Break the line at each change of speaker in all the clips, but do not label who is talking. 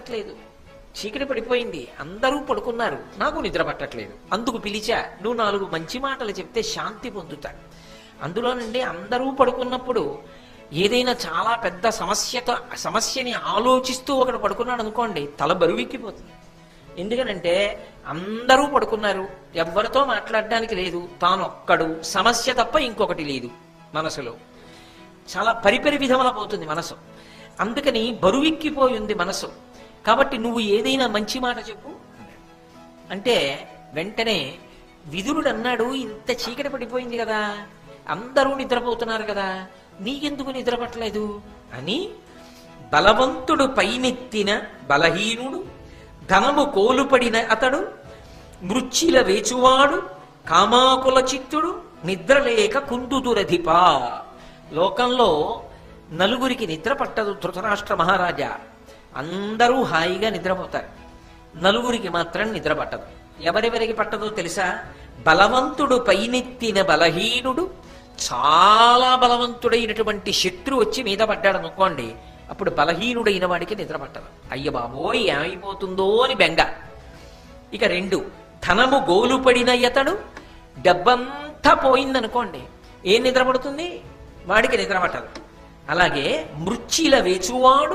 పట్టట్లేదు చీకటి పడిపోయింది అందరూ పడుకున్నారు నాకు నిద్ర పట్టట్లేదు అందుకు పిలిచా నువ్వు నాలుగు మంచి మాటలు చెప్తే శాంతి పొందుతా అందులోనండి అందరూ పడుకున్నప్పుడు ఏదైనా చాలా పెద్ద సమస్యతో సమస్యని ఆలోచిస్తూ ఒకడు పడుకున్నాడు అనుకోండి తల బరువెక్కిపోతుంది ఎందుకనంటే అందరూ పడుకున్నారు ఎవ్వరితో మాట్లాడడానికి లేదు తానొక్కడు సమస్య తప్ప ఇంకొకటి లేదు మనసులో చాలా పరిపరి విధముల పోతుంది మనసు అందుకని బరువెక్కిపోయి ఉంది మనసు కాబట్టి నువ్వు ఏదైనా మంచి మాట చెప్పు అంటే వెంటనే విదురుడు అన్నాడు ఇంత చీకటి పడిపోయింది కదా అందరూ నిద్రపోతున్నారు కదా నీకెందుకు నిద్ర పట్టలేదు అని బలవంతుడు పైనెత్తిన బలహీనుడు ధనము కోలుపడిన అతడు మృచ్చిల వేచువాడు కామాకుల చిత్తుడు నిద్రలేక కుందుదురధిప లోకంలో నలుగురికి నిద్ర పట్టదు ధృతరాష్ట్ర మహారాజా అందరూ హాయిగా నిద్రపోతారు నలుగురికి మాత్రం నిద్ర పట్టదు ఎవరెవరికి పట్టదో తెలుసా బలవంతుడు పైనెత్తిన బలహీనుడు చాలా బలవంతుడైనటువంటి శత్రు వచ్చి మీద పడ్డాడు అనుకోండి అప్పుడు బలహీనుడైన వాడికి నిద్ర పట్టదు అయ్య బాబోయ్ ఏమైపోతుందో అని బెంగ ఇక రెండు ధనము గోలుపడిన ఇతడు డబ్బంతా పోయిందనుకోండి ఏం నిద్ర పడుతుంది వాడికి నిద్ర పట్టదు అలాగే మృచ్చిల వేచువాడు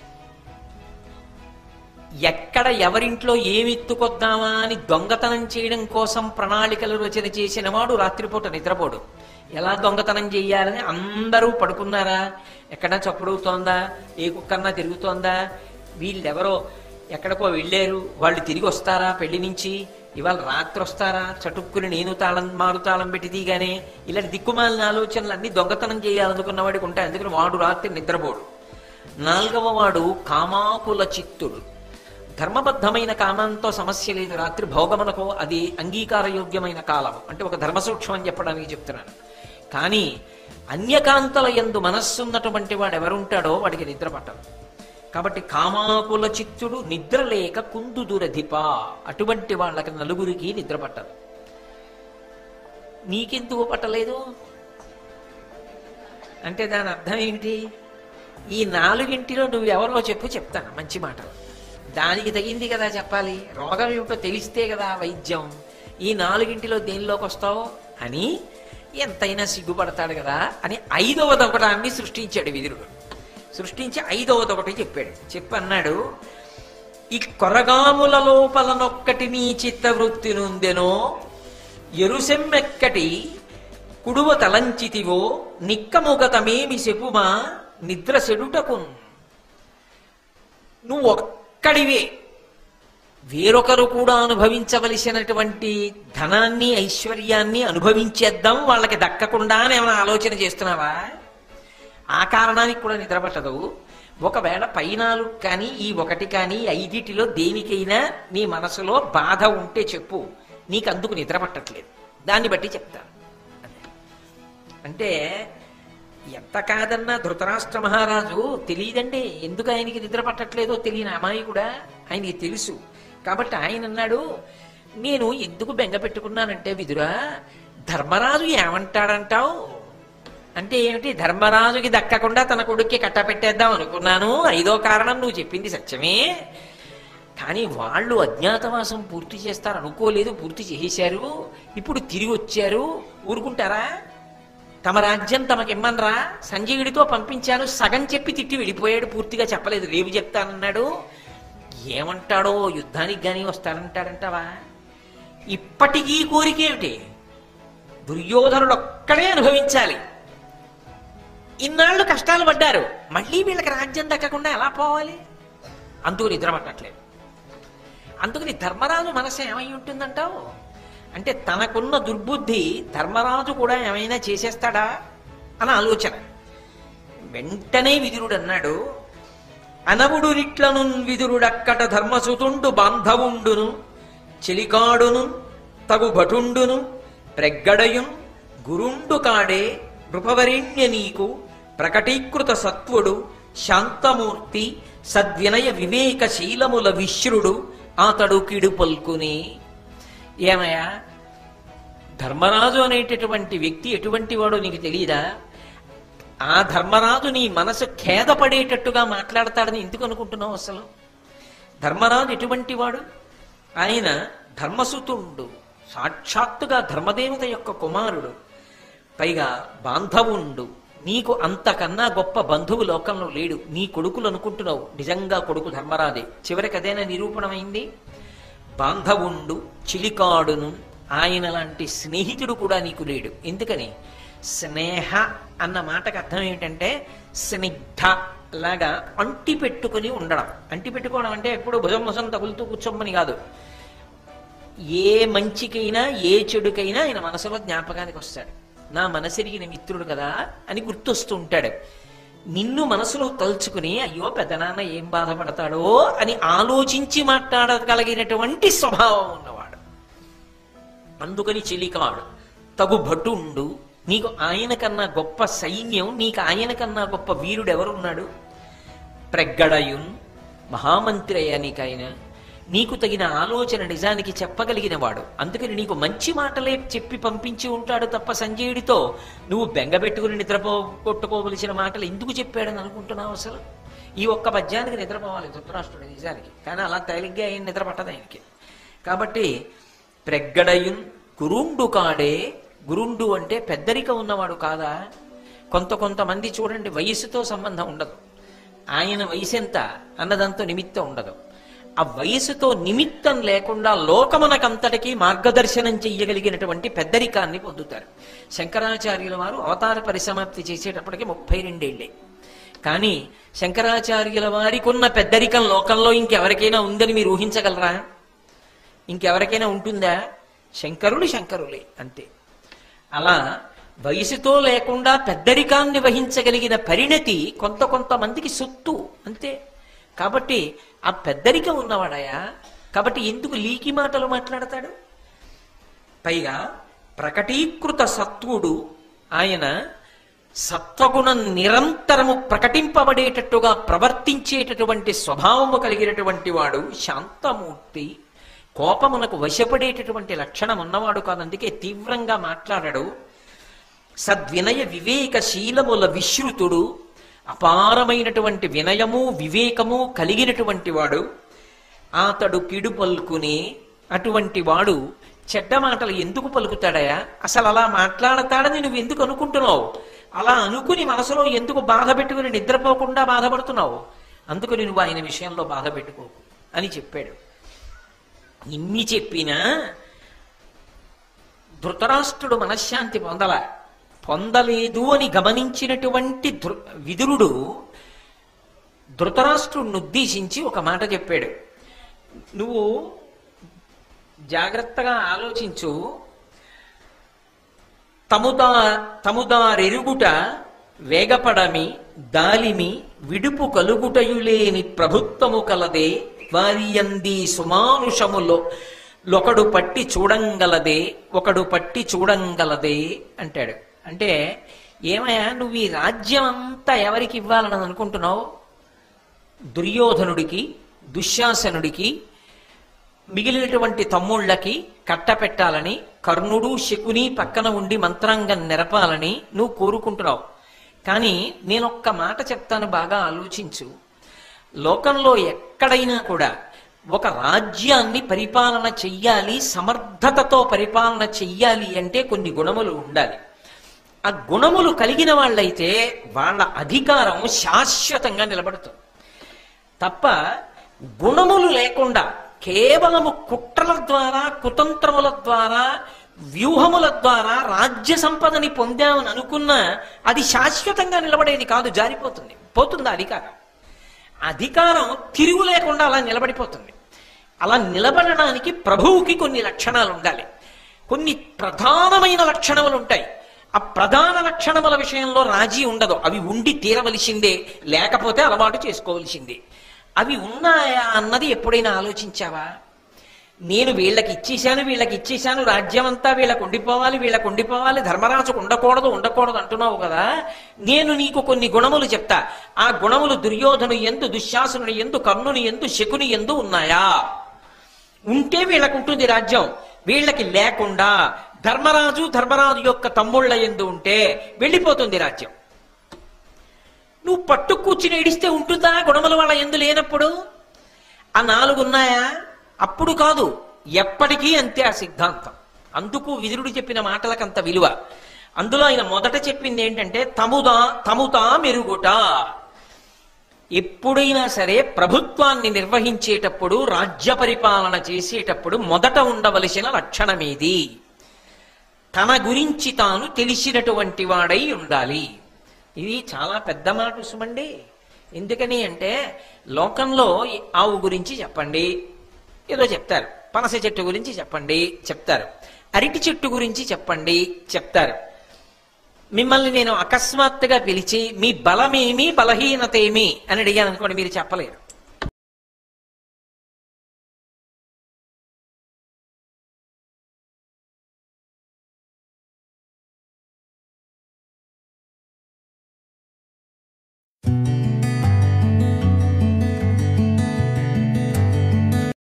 ఎక్కడ ఎవరింట్లో ఏమి ఎత్తుకొద్దామా అని దొంగతనం చేయడం కోసం ప్రణాళికలు రచన చేసిన వాడు రాత్రిపూట నిద్రపోడు ఎలా దొంగతనం చెయ్యాలని అందరూ పడుకున్నారా ఎక్కడా చప్పుడవుతోందా ఏ కుక్కన్నా తిరుగుతోందా వీళ్ళెవరో ఎక్కడికో వెళ్ళారు వాళ్ళు తిరిగి వస్తారా పెళ్లి నుంచి ఇవాళ రాత్రి వస్తారా చటుక్కుని నేను తాళం మారు తాళం పెట్టి తీగానే ఇలాంటి దిక్కుమాలిన ఆలోచనలు అన్ని దొంగతనం చేయాలనుకున్న వాడికి ఉంటాయి అందుకని వాడు రాత్రి నిద్రపోడు నాలుగవ వాడు కామాకుల చిత్తుడు ధర్మబద్ధమైన కామంతో సమస్య లేదు రాత్రి భోగమునకు అది అంగీకారయోగ్యమైన కాలం అంటే ఒక ధర్మ సూక్ష్మం అని చెప్పడానికి చెప్తున్నాను కానీ అన్యకాంతల ఎందు మనస్సున్నటువంటి వాడు ఎవరుంటాడో వాడికి నిద్ర పట్టదు కాబట్టి కామాకుల చిత్తుడు నిద్ర లేక కుందుదురధిప అటువంటి వాళ్ళకి నలుగురికి నిద్ర పట్టదు నీకెందుకు పట్టలేదు అంటే దాని అర్థం ఏంటి ఈ నాలుగింటిలో నువ్వు ఎవరో చెప్పు చెప్తాను మంచి మాటలు దానికి తగింది కదా చెప్పాలి రోగం ఏమిటో తెలిస్తే కదా వైద్యం ఈ నాలుగింటిలో దేనిలోకి వస్తావు అని ఎంతైనా సిగ్గుపడతాడు కదా అని ఐదవది ఒకటాన్ని సృష్టించాడు విదురుడు సృష్టించి ఐదవది ఒకటి చెప్పాడు చెప్పన్నాడు ఈ కొరగాముల లోపలనొక్కటి నీ చిత్తవృత్తి నుందెనో ఎరుసెమ్మెక్కటి కుడువ తలంచితివో నిక్కముగతమేమి చెప్పుమా నిద్ర సెడుటకున్ నువ్వు ఒక్కడివే వేరొకరు కూడా అనుభవించవలసినటువంటి ధనాన్ని ఐశ్వర్యాన్ని అనుభవించేద్దాం వాళ్ళకి దక్కకుండా అని ఏమైనా ఆలోచన చేస్తున్నావా ఆ కారణానికి కూడా నిద్ర పట్టదు ఒకవేళ పైనాలు కానీ ఈ ఒకటి కానీ ఐదిటిలో దేనికైనా నీ మనసులో బాధ ఉంటే చెప్పు నీకు అందుకు నిద్ర పట్టట్లేదు దాన్ని బట్టి చెప్తాను అంటే ఎంత కాదన్నా ధృతరాష్ట్ర మహారాజు తెలియదండి ఎందుకు ఆయనకి నిద్ర పట్టట్లేదో తెలియని అమ్మాయి కూడా ఆయనకి తెలుసు కాబట్టి ఆయన అన్నాడు నేను ఎందుకు బెంగ పెట్టుకున్నానంటే విదురా ధర్మరాజు ఏమంటాడంటావు అంటే ఏమిటి ధర్మరాజుకి దక్కకుండా తన కొడుక్కి కట్టపెట్టేద్దాం అనుకున్నాను ఐదో కారణం నువ్వు చెప్పింది సత్యమే కానీ వాళ్ళు అజ్ఞాతవాసం పూర్తి చేస్తారు అనుకోలేదు పూర్తి చేశారు ఇప్పుడు తిరిగి వచ్చారు ఊరుకుంటారా తమ రాజ్యం తమకిమ్మనరా సంజయుడితో పంపించాను సగం చెప్పి తిట్టి వెళ్ళిపోయాడు పూర్తిగా చెప్పలేదు రేపు చెప్తానన్నాడు ఏమంటాడో యుద్ధానికి కానీ వస్తానంటాడంటావా ఇప్పటికీ కోరికేమిటి దుర్యోధనుడు ఒక్కడే అనుభవించాలి ఇన్నాళ్ళు కష్టాలు పడ్డారు మళ్ళీ వీళ్ళకి రాజ్యం దక్కకుండా ఎలా పోవాలి అందుకు నిద్ర పట్టట్లేదు అందుకని ధర్మరాజు మనసు ఏమై ఉంటుందంటావు అంటే తనకున్న దుర్బుద్ధి ధర్మరాజు కూడా ఏమైనా చేసేస్తాడా అని ఆలోచన వెంటనే విదురుడు అన్నాడు అనవుడు నిట్లను విదురుడక్కట ధర్మసుతుండు బాంధవుండును చెలికాడును తగు భటుండును ప్రగ్గడయున్ గురుండు కాడే నృపవరిణ్య నీకు ప్రకటీకృత సత్వుడు శాంతమూర్తి సద్వినయ వివేకశీలముల విశ్రుడు అతడు కిడు పల్కుని ఏమయ్యా ధర్మరాజు అనేటటువంటి వ్యక్తి ఎటువంటి వాడో నీకు తెలియదా ఆ ధర్మరాజు నీ మనసు ఖేదపడేటట్టుగా మాట్లాడతాడని ఎందుకు అనుకుంటున్నావు అసలు ధర్మరాజు ఎటువంటి వాడు ఆయన ధర్మసుతుండు సాక్షాత్తుగా ధర్మదేవత యొక్క కుమారుడు పైగా బాంధవుండు నీకు అంతకన్నా గొప్ప బంధువు లోకంలో లేడు నీ కొడుకులు అనుకుంటున్నావు నిజంగా కొడుకు ధర్మరాజే చివరికి అదేనా నిరూపణమైంది బాంధవుండు చిలికాడును ఆయన లాంటి స్నేహితుడు కూడా నీకు లేడు ఎందుకని స్నేహ అన్న మాటకు అర్థం ఏమిటంటే స్నిగ్ధ లాగా అంటి పెట్టుకుని ఉండడం అంటి పెట్టుకోవడం అంటే ఎప్పుడు భుజం ముసం తగులుతూ కూర్చోమని కాదు ఏ మంచికైనా ఏ చెడుకైనా ఆయన మనసులో జ్ఞాపకానికి వస్తాడు నా మనసిరిగిన మిత్రుడు కదా అని గుర్తొస్తూ ఉంటాడు నిన్ను మనసులో తలుచుకుని అయ్యో పెద్దనాన్న ఏం బాధపడతాడో అని ఆలోచించి మాట్లాడగలిగినటువంటి స్వభావం ఉన్నవాడు అందుకని చెలికాడు తగు భటుండు నీకు ఆయన కన్నా గొప్ప సైన్యం నీకు ఆయన కన్నా గొప్ప వీరుడు ఎవరున్నాడు ప్రగ్గడయున్ మహామంత్రి అయ్యా నీకైనా నీకు తగిన ఆలోచన నిజానికి చెప్పగలిగిన వాడు అందుకని నీకు మంచి మాటలే చెప్పి పంపించి ఉంటాడు తప్ప సంజయుడితో నువ్వు బెంగబెట్టుకుని నిద్రపో కొట్టుకోవలసిన మాటలు ఎందుకు చెప్పాడని అనుకుంటున్నావు అసలు ఈ ఒక్క పద్యానికి నిద్రపోవాలి ధృతరాష్ట్రుడు నిజానికి కానీ అలా తేలిగ్గా ఆయన నిద్ర పట్టదు ఆయనకి కాబట్టి ప్రగ్గడయున్ గురుండు కాడే గురుండు అంటే పెద్దరిక ఉన్నవాడు కాదా కొంత కొంతమంది చూడండి వయసుతో సంబంధం ఉండదు ఆయన వయసు ఎంత అన్నదంతో నిమిత్తం ఉండదు ఆ వయసుతో నిమిత్తం లేకుండా లోకమునకంతటికీ మార్గదర్శనం చెయ్యగలిగినటువంటి పెద్దరికాన్ని పొందుతారు శంకరాచార్యుల వారు అవతార పరిసమాప్తి చేసేటప్పటికి ముప్పై రెండేళ్లే కానీ శంకరాచార్యుల వారికి ఉన్న పెద్దరికం లోకంలో ఇంకెవరికైనా ఉందని మీరు ఊహించగలరా ఇంకెవరికైనా ఉంటుందా శంకరుడు శంకరులే అంతే అలా వయసుతో లేకుండా పెద్దరికాన్ని వహించగలిగిన పరిణతి కొంత కొంతమందికి సొత్తు అంతే కాబట్టి ఆ పెద్దరికం ఉన్నవాడయా కాబట్టి ఎందుకు లీకి మాటలు మాట్లాడతాడు పైగా ప్రకటీకృత సత్వుడు ఆయన సత్వగుణం నిరంతరము ప్రకటింపబడేటట్టుగా ప్రవర్తించేటటువంటి స్వభావము కలిగినటువంటి వాడు శాంతమూర్తి కోపమునకు వశపడేటటువంటి లక్షణం ఉన్నవాడు కాదు అందుకే తీవ్రంగా మాట్లాడడు సద్వినయ వివేక శీలముల విశ్రుతుడు అపారమైనటువంటి వినయము వివేకము కలిగినటువంటి వాడు అతడు కిడు పలుకునే అటువంటి వాడు చెడ్డ మాటలు ఎందుకు పలుకుతాడయా అసలు అలా మాట్లాడతాడని నువ్వు ఎందుకు అనుకుంటున్నావు అలా అనుకుని మనసులో ఎందుకు బాధ పెట్టుకుని నిద్రపోకుండా బాధపడుతున్నావు అందుకని నువ్వు ఆయన విషయంలో బాధ పెట్టుకోకు అని చెప్పాడు ఇన్ని చెప్పినా ధృతరాష్ట్రుడు మనశ్శాంతి పొందల పొందలేదు అని గమనించినటువంటి ధృ విదురుడు ధృతరాష్ట్రుడిని ఉద్దేశించి ఒక మాట చెప్పాడు నువ్వు జాగ్రత్తగా ఆలోచించు తముదా తముదారెరుగుట వేగపడమి దాలిమి విడుపు కలుగుటయులేని ప్రభుత్వము కలదే వారి అంది సుమానుషములో లొకడు పట్టి చూడంగలదే ఒకడు పట్టి చూడంగలదే అంటాడు అంటే ఏమయ్యా నువ్వు ఈ రాజ్యం అంతా ఎవరికి ఇవ్వాలని అనుకుంటున్నావు దుర్యోధనుడికి దుశ్శాసనుడికి మిగిలినటువంటి తమ్ముళ్ళకి కట్టపెట్టాలని కర్ణుడు శకుని పక్కన ఉండి మంత్రాంగం నెరపాలని నువ్వు కోరుకుంటున్నావు కానీ నేను ఒక్క మాట చెప్తాను బాగా ఆలోచించు లోకంలో ఎక్కడైనా కూడా ఒక రాజ్యాన్ని పరిపాలన చెయ్యాలి సమర్థతతో పరిపాలన చెయ్యాలి అంటే కొన్ని గుణములు ఉండాలి ఆ గుణములు కలిగిన వాళ్ళైతే వాళ్ళ అధికారం శాశ్వతంగా నిలబడుతుంది తప్ప గుణములు లేకుండా కేవలము కుట్రల ద్వారా కుతంత్రముల ద్వారా వ్యూహముల ద్వారా రాజ్య సంపదని పొందామని అనుకున్నా అది శాశ్వతంగా నిలబడేది కాదు జారిపోతుంది పోతుంది ఆ అధికారం అధికారం తిరుగు లేకుండా అలా నిలబడిపోతుంది అలా నిలబడడానికి ప్రభువుకి కొన్ని లక్షణాలు ఉండాలి కొన్ని ప్రధానమైన లక్షణములు ఉంటాయి ఆ ప్రధాన లక్షణముల విషయంలో రాజీ ఉండదు అవి ఉండి తీరవలసిందే లేకపోతే అలవాటు చేసుకోవలసిందే అవి ఉన్నాయా అన్నది ఎప్పుడైనా ఆలోచించావా నేను వీళ్ళకి ఇచ్చేశాను వీళ్ళకి ఇచ్చేశాను రాజ్యం అంతా వీళ్ళకు ఉండిపోవాలి వీళ్ళకు ఉండిపోవాలి ధర్మరాజుకు ఉండకూడదు ఉండకూడదు అంటున్నావు కదా నేను నీకు కొన్ని గుణములు చెప్తా ఆ గుణములు దుర్యోధను ఎందు దుశ్శాసనుని ఎందు కర్ణుని ఎందు శకుని ఎందు ఉన్నాయా ఉంటే వీళ్ళకు ఉంటుంది రాజ్యం వీళ్ళకి లేకుండా ధర్మరాజు ధర్మరాజు యొక్క తమ్ముళ్ళ ఎందు ఉంటే వెళ్ళిపోతుంది రాజ్యం నువ్వు పట్టు కూర్చుని ఏడిస్తే ఉంటుందా గుణముల వాళ్ళ ఎందు లేనప్పుడు ఆ నాలుగు ఉన్నాయా అప్పుడు కాదు ఎప్పటికీ అంతే ఆ సిద్ధాంతం అందుకు విదురుడు చెప్పిన మాటలకు అంత విలువ అందులో ఆయన మొదట చెప్పింది ఏంటంటే తముదా తముతా మెరుగుట ఎప్పుడైనా సరే ప్రభుత్వాన్ని నిర్వహించేటప్పుడు రాజ్య పరిపాలన చేసేటప్పుడు మొదట ఉండవలసిన లక్షణమేది తన గురించి తాను తెలిసినటువంటి వాడై ఉండాలి ఇది చాలా పెద్ద మాట సుమండి ఎందుకని అంటే లోకంలో ఆవు గురించి చెప్పండి ఏదో చెప్తారు పనస చెట్టు గురించి చెప్పండి చెప్తారు అరటి చెట్టు గురించి చెప్పండి చెప్తారు మిమ్మల్ని నేను అకస్మాత్తుగా పిలిచి మీ బలమేమి బలహీనత ఏమి అని అడిగాను అనుకోండి మీరు చెప్పలేరు